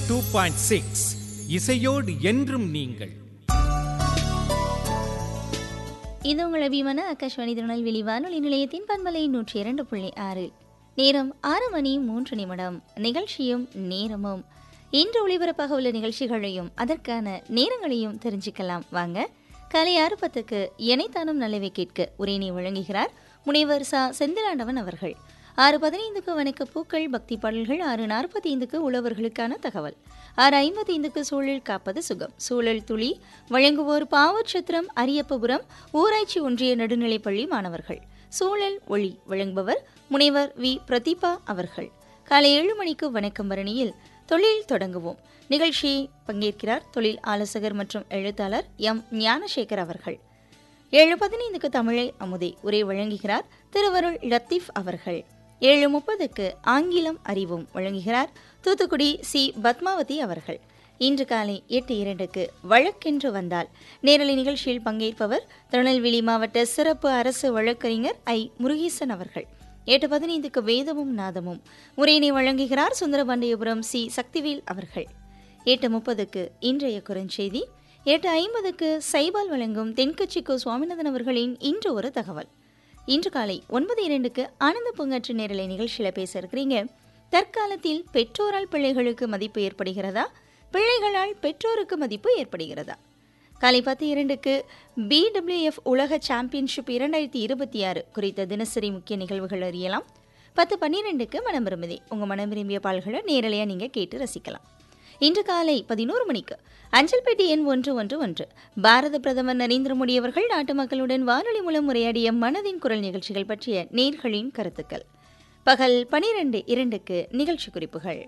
two point six இசையோடு என்றும் நீங்கள் இது உங்கள் அபிமான ஆகாஷ்வாணி திருநெல்வேலி வானொலி நிலையத்தின் பண்பலை நூற்றி இரண்டு புள்ளி ஆறு நேரம் ஆறு மணி மூன்று நிமிடம் நிகழ்ச்சியும் நேரமும் இன்று ஒளிபரப்பாக உள்ள நிகழ்ச்சிகளையும் அதற்கான நேரங்களையும் தெரிஞ்சுக்கலாம் வாங்க காலை ஆறு பத்துக்கு இணைத்தானும் நல்லவை கேட்க உரையினை வழங்குகிறார் முனைவர் சா செந்திலாண்டவன் அவர்கள் ஆறு பதினைந்துக்கு வணக்க பூக்கள் பக்தி பாடல்கள் ஆறு நாற்பத்தி ஐந்துக்கு உழவர்களுக்கான தகவல் ஆறு ஐம்பத்தி ஐந்துக்கு சூழல் காப்பது சுகம் சூழல் துளி வழங்குவோர் பாவச்சத்திரம் அரியப்பபுரம் ஊராட்சி ஒன்றிய நடுநிலைப்பள்ளி மாணவர்கள் சூழல் ஒளி வழங்குபவர் முனைவர் வி பிரதீபா அவர்கள் காலை ஏழு மணிக்கு வணக்கம் பரணியில் தொழில் தொடங்குவோம் நிகழ்ச்சியை பங்கேற்கிறார் தொழில் ஆலோசகர் மற்றும் எழுத்தாளர் எம் ஞானசேகர் அவர்கள் ஏழு பதினைந்துக்கு தமிழை அமுதே உரை வழங்குகிறார் திருவருள் லத்தீப் அவர்கள் ஏழு முப்பதுக்கு ஆங்கிலம் அறிவும் வழங்குகிறார் தூத்துக்குடி சி பத்மாவதி அவர்கள் இன்று காலை எட்டு இரண்டுக்கு வழக்கென்று வந்தால் நேரலை நிகழ்ச்சியில் பங்கேற்பவர் திருநெல்வேலி மாவட்ட சிறப்பு அரசு வழக்கறிஞர் ஐ முருகேசன் அவர்கள் எட்டு பதினைந்துக்கு வேதமும் நாதமும் உரையினை வழங்குகிறார் சுந்தரபாண்டியபுரம் சி சக்திவேல் அவர்கள் எட்டு முப்பதுக்கு இன்றைய குறுஞ்செய்தி எட்டு ஐம்பதுக்கு சைபால் வழங்கும் தென்கட்சிக்கோ சுவாமிநாதன் அவர்களின் இன்று ஒரு தகவல் இன்று காலை ஒன்பது இரண்டுக்கு ஆனந்த பூங்காற்று நேரலை நிகழ்ச்சியில் பேச இருக்கிறீங்க தற்காலத்தில் பெற்றோரால் பிள்ளைகளுக்கு மதிப்பு ஏற்படுகிறதா பிள்ளைகளால் பெற்றோருக்கு மதிப்பு ஏற்படுகிறதா காலை பத்து இரண்டுக்கு பிடபிள்யூஎஃப் உலக சாம்பியன்ஷிப் இரண்டாயிரத்தி இருபத்தி ஆறு குறித்த தினசரி முக்கிய நிகழ்வுகள் அறியலாம் பத்து பன்னிரெண்டுக்கு மனம் விரும்புதே உங்கள் மனம் விரும்பிய பால்களை நேரலையாக நீங்கள் கேட்டு ரசிக்கலாம் இன்று காலை பதினோரு மணிக்கு அஞ்சல்பேட்டை எண் ஒன்று ஒன்று ஒன்று பாரத பிரதமர் நரேந்திர மோடி அவர்கள் நாட்டு மக்களுடன் வானொலி மூலம் உரையாடிய மனதின் குரல் நிகழ்ச்சிகள் பற்றிய நேர்களின் கருத்துக்கள் பகல் பனிரெண்டு இரண்டுக்கு நிகழ்ச்சி குறிப்புகள்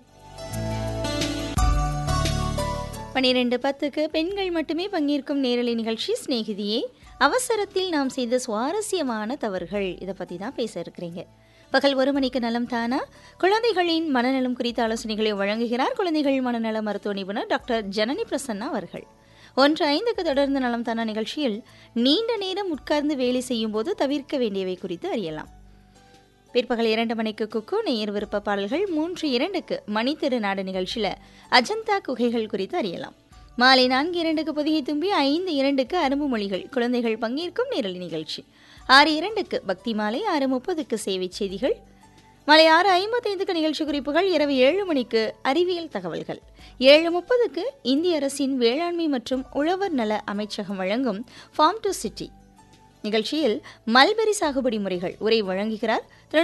பனிரெண்டு பத்துக்கு பெண்கள் மட்டுமே பங்கேற்கும் நேரலை நிகழ்ச்சி சிநேகிதியே அவசரத்தில் நாம் செய்த சுவாரஸ்யமான தவறுகள் இதை பற்றி தான் பேச இருக்கிறீங்க பகல் ஒரு மணிக்கு நலம் தானா குழந்தைகளின் மனநலம் குறித்த ஆலோசனைகளை வழங்குகிறார் குழந்தைகள் மனநல மருத்துவ நிபுணர் டாக்டர் ஜனனி பிரசன்னா அவர்கள் ஒன்று ஐந்துக்கு தொடர்ந்து நலம் தானா நிகழ்ச்சியில் நீண்ட நேரம் உட்கார்ந்து வேலை செய்யும் போது தவிர்க்க வேண்டியவை குறித்து அறியலாம் பிற்பகல் இரண்டு மணிக்கு குக்கு நேயர் விருப்ப பாடல்கள் மூன்று இரண்டுக்கு மணி திருநாடு நிகழ்ச்சியில் அஜந்தா குகைகள் குறித்து அறியலாம் மாலை நான்கு இரண்டுக்கு புதிய தும்பி ஐந்து இரண்டுக்கு அரும்பு மொழிகள் குழந்தைகள் பங்கேற்கும் நேரலை நிகழ்ச்சி ஆறு இரண்டுக்கு பக்தி மாலை ஆறு முப்பதுக்கு சேவை செய்திகள் மாலை ஆறு ஐம்பத்தைந்துக்கு நிகழ்ச்சி குறிப்புகள் இரவு ஏழு மணிக்கு அறிவியல் தகவல்கள் ஏழு முப்பதுக்கு இந்திய அரசின் வேளாண்மை மற்றும் உழவர் நல அமைச்சகம் வழங்கும் ஃபார்ம் டு சிட்டி நிகழ்ச்சியில் மல்பெரி சாகுபடி முறைகள் உரை வழங்குகிறார் திரு